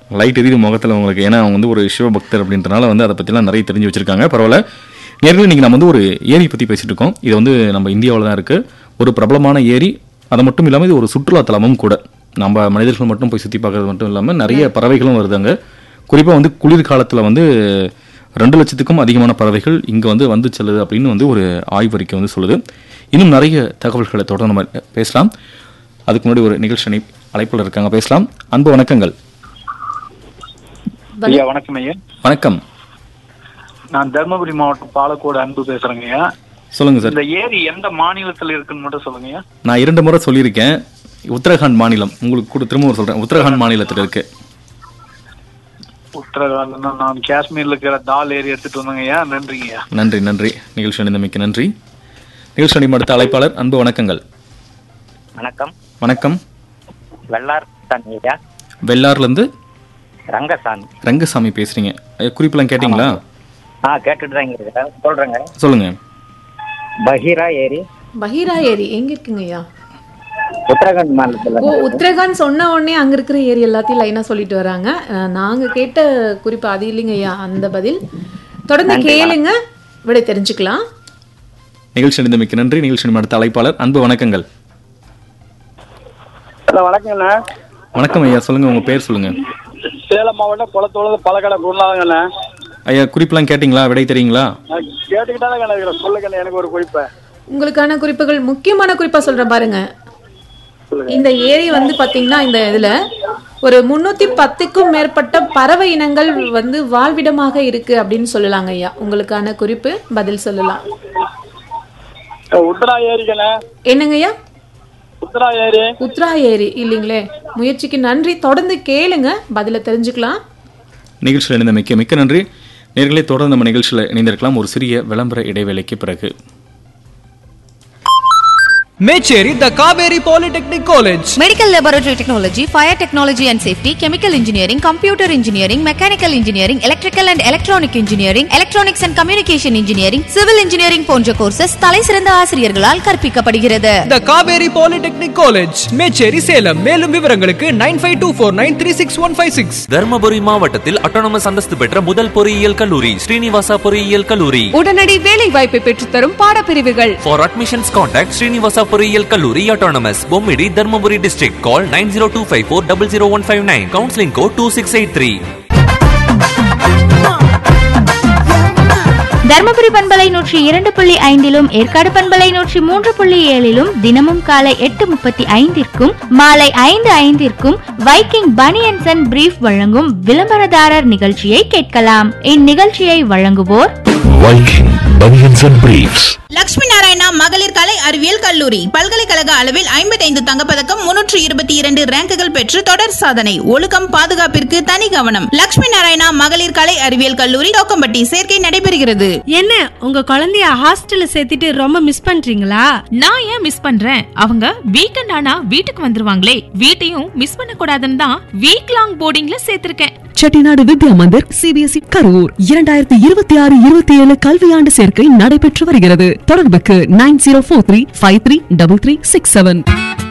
Light எதிரி முகத்தில் உங்களுக்கு ஏன்னா அவங்க வந்து ஒரு சிவபக்தர் அப்படின்றனால வந்து அதை பற்றிலாம் நிறைய தெரிஞ்சு வச்சிருக்காங்க பரவாயில்ல நேரில் இன்னைக்கு நம்ம வந்து ஒரு ஏரி பற்றி பேசிட்டு இருக்கோம் இது வந்து நம்ம இந்தியாவில் தான் இருக்குது ஒரு பிரபலமான ஏரி அது மட்டும் இல்லாமல் இது ஒரு சுற்றுலா தலமும் கூட நம்ம மனிதர்கள் மட்டும் போய் சுற்றி பார்க்கறது மட்டும் இல்லாமல் நிறைய பறவைகளும் வருதாங்க குறிப்பாக வந்து குளிர்காலத்தில் வந்து ரெண்டு லட்சத்துக்கும் அதிகமான பறவைகள் இங்கே வந்து வந்து செல்லுது அப்படின்னு வந்து ஒரு ஆய்வறிக்கை வந்து சொல்லுது இன்னும் நிறைய தகவல்களை தொடர்ந்து நம்ம பேசலாம் அதுக்கு முன்னாடி ஒரு நிகழ்ச்சி அணை- அழைப்புல இருக்காங்க பேசலாம் அன்பு வணக்கங்கள் ஐயா வணக்கம் ஐயா வணக்கம் நான் தருமபுரி மாவட்டம் பாலக்கோடு அன்பு பேசுறேங்க ஐயா சொல்லுங்க சார் இந்த ஏரி எந்த மாநிலத்துல இருக்குன்னு மட்டும் சொல்லுங்க ஐயா நான் இரண்டு முறை சொல்லியிருக்கேன் உத்தரகாண்ட் மாநிலம் உங்களுக்கு கூட திரும்ப ஒரு சொல்றேன் உத்தரகாண்ட் மாநிலத்தில் இருக்கு உத்தரகாண்ட்னா நான் காஷ்மீர்ல இருக்கிற தால் ஏரி எடுத்துட்டு வந்தேங்க ஐயா நன்றிங்க ஐயா நன்றி நன்றி நிகழ்ச்சி அணிந்தமைக்கு நன்றி நிகழ்ச்சி அணி அடுத்த அழைப்பாளர் அன்பு வணக்கங்கள் வணக்கம் வணக்கம் வெள்ளார் ஐயா வெள்ளார்லேருந்து ரங்கசாமி ரங்கசாமி பேசுறீங்க ஐயா, குறிப்பெல்லாம் கேட்டிங்களா ஆ கேட்டுட்டு தான் இருக்கிறேன் சொல்றேங்க சொல்லுங்க பஹீரா ஏரி பஹீரா ஏரி எங்க இருக்குங்க ஐயா உத்தரகாண்ட் மாநிலத்தில் ஓ உத்தரகாண்ட் சொன்ன உடனே அங்க இருக்கிற ஏரி எல்லாத்தையும் லைனா சொல்லிட்டு வராங்க அஹ், நாங்க கேட்ட குறிப்பு அது இல்லைங்க ஐயா அந்த பதில் தொடர்ந்து கேளுங்க விடை தெரிஞ்சுக்கலாம் நிகழ்ச்சி அணிந்தமைக்கு நன்றி நிகழ்ச்சி அணி அடுத்த அழைப்பாளர் அன்பு வணக்கங்கள் ஹலோ வணக்கங்கண்ணா வணக்கம் ஐயா சொல்லுங்க உங்க பேர் சொல்லுங்க சேலம் மாவட்டம் குளத்தோடு பழக்கடை குருநாதங்கண்ணா ஐயா குறிப்பெல்லாம் கேட்டிங்களா விடை தெரியுங்களா நான் கேட்டுக்கிட்டே தான் இருக்கிறேன் சொல்லுங்கண்ணா எனக்கு ஒரு குறிப்பை உங்களுக்கான குறிப்புகள் முக்கியமான குறிப்பா சொல்றேன் பாருங்க இந்த ஏரி வந்து பாத்தீங்கன்னா இந்த இதுல ஒரு முன்னூத்தி பத்துக்கும் மேற்பட்ட பறவை இனங்கள் வந்து வாழ்விடமாக இருக்கு அப்படின்னு சொல்லலாங்க ஐயா உங்களுக்கான குறிப்பு பதில் சொல்லலாம் உத்தரா ஏரிக்கண்ணா என்னங்க ஐயா உத்தரா ஏரி உத்ரா ஏரி இல்லைங்களே முயற்சிக்கு நன்றி தொடர்ந்து கேளுங்க பதில தெரிஞ்சுக்கலாம் நிகழ்ச்சியில் இணைந்த மிக்க மிக்க நன்றி நேர்களே தொடர்ந்து நம்ம நிகழ்ச்சியில் இணைந்திருக்கலாம் ஒரு சிறிய விளம்பர இடைவேளைக்கு பிறகு Mecheri the Kaveri polytechnic college Medical Laboratory Technology, Fire Technology and Safety, Chemical Engineering, Computer Engineering, Mechanical Engineering, Electrical and Electronic Engineering, Electronics and Communication Engineering, Civil Engineering போன்ற கோர்சஸ் தலை சிறந்த ஆசிரியர்களால் கற்பிக்கப்படுகிறது the Kaveri polytechnic college Mecheri Salem மேலும் விவரங்களுக்கு nine five two four nine three six one five six Dharmapuri மாவட்டத்தில் autonomous அந்தஸ்து பெற்ற முதல் பொறியியல் கல்லூரி ஸ்ரீனிவாசா பொறியியல் கல்லூரி உடனடி வேலை வாய்ப்பை பெற்றுத்தரும் பாடப்பிரிவுகள் ஃபார் அட்மிஷன்ஸ் கான்டாக்ட் ஸ்ரீனிவாசா பொறியியல் கல்லூரி autonomous Bommidi Dharmapuri district call nine zero two five four double zero one five nine counselling code two six eight three Dharmapuri பண்பலை நூற்றி இரண்டு புள்ளி ஐந்திலும் ஏற்காடு பண்பலை நூற்றி மூன்று புள்ளி ஏழிலும் தினமும் காலை எட்டு முப்பத்தி ஐந்திற்கும் மாலை ஐந்து ஐந்திற்கும் வைக்கிங் பனியன்சன் அண்ட் பிரீஃப் வழங்கும் விளம்பரதாரர் நிகழ்ச்சியை கேட்கலாம் இந்நிகழ்ச்சியை வழங்குவோர் Viking Bunions and Briefs. Lakshmi Narayana மகளிர் கலை அறிவியல் கல்லூரி பல்கலைக்கழக அளவில் ஐம்பத்தைந்து தங்கப்பதக்கம் முன்னூற்று இருபத்தி இரண்டு ரேங்குகள் பெற்று தொடர் சாதனை ஒழுக்கம் பாதுகாப்பிற்கு தனி கவனம் லட்சுமி நாராயணா மகளிர் கலை அறிவியல் கல்லூரி தோக்கம்பட்டி சேர்க்கை நடைபெறுகிறது என்ன உங்க குழந்தைய ஹாஸ்டல்ல சேர்த்துட்டு ரொம்ப மிஸ் பண்றீங்களா நான் ஏன் மிஸ் பண்றேன் அவங்க வீக்கெண்ட் ஆனா வீட்டுக்கு வந்துருவாங்களே வீட்டையும் மிஸ் பண்ண கூடாதுன்னு தான் வீக் லாங் போர்டிங்ல சேர்த்திருக்கேன் செட்டிநாடு வித்யா மந்திர் சிபிஎஸ்இ கரூர் இரண்டாயிரத்தி இருபத்தி ஆறு இருபத்தி ஏழு கல்வியாண்டு சேர்க்கை நடைபெற்று வருகிறது தொடர்புக்கு nine zero four three five three double three six seven